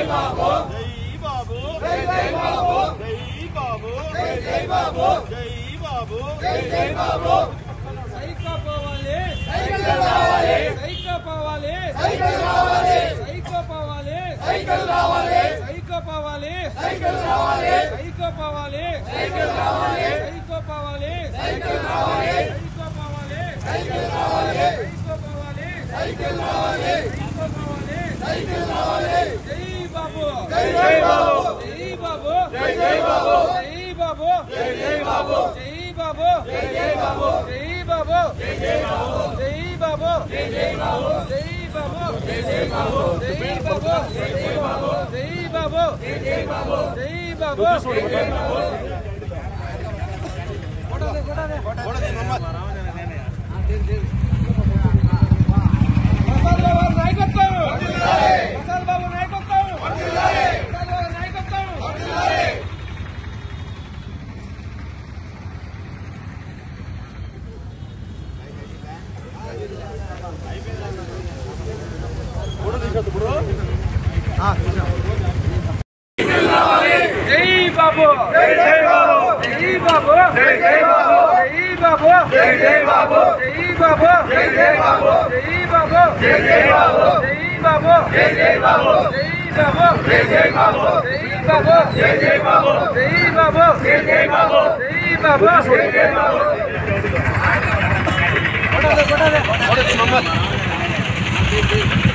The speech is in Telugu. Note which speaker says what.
Speaker 1: బాబు
Speaker 2: జై జై బాబు
Speaker 1: జై జై బాబు
Speaker 2: జై బాబు
Speaker 1: జై జై బాబు
Speaker 3: సైకో పోవాలి
Speaker 1: సైకిల్ రావాలి
Speaker 3: సైకో పోవాలి
Speaker 1: సైకిల్ రావాలి
Speaker 3: సైకో పోవాలి
Speaker 1: సైకిల్ రావాలి
Speaker 3: సైకో పోవాలి
Speaker 1: సైకిల్ రావాలి
Speaker 3: సైకో పోవాలి
Speaker 1: సైకిల్ రావాలి
Speaker 3: సైకో పోవాలి
Speaker 1: సైకిల్ రావాలి
Speaker 3: సైకో పోవాలి
Speaker 1: సైకిల్ రావాలి
Speaker 3: సైకో పోవాలి
Speaker 1: సైకిల్ రావాలి
Speaker 3: సైకో పోవాలి
Speaker 1: సైకిల్ రావాలి
Speaker 3: జై బాబు
Speaker 1: జై జై బాబు
Speaker 3: జై బాబు
Speaker 1: జై జై బాబు
Speaker 3: జై బాబు
Speaker 1: జై జై బాబు
Speaker 3: జై బాబు
Speaker 1: జై జై బాబు
Speaker 3: జై బాబు
Speaker 1: జై జై బాబు
Speaker 3: జై బాబు
Speaker 1: జై జై బాబు
Speaker 3: జై బాబు
Speaker 1: జై జై బాబు
Speaker 3: జై బాబు జై బాబు జై బాబు
Speaker 1: జై జై బాబు
Speaker 3: జై బాబు ప్రసాద్ బాబు నాయకత్వం ప్రసాద్ బాబు నాయకత్వం ప్రసాద్ బాబు నాయకత్వం జై బాబు జై జై బాబు జై బాబు జై జై బాబు జై బాబు జై జై బాబు జై బాబు జై జై బాబు జై బాబు జై జై బాబు జై బాబు జై జై బాబు జై బాబు జై జై బాబు జై బాబు జై జై బాబు జై బాబు జై జై బాబు జై బాబు జై జై బాబు కొట్టదే కొట్టదే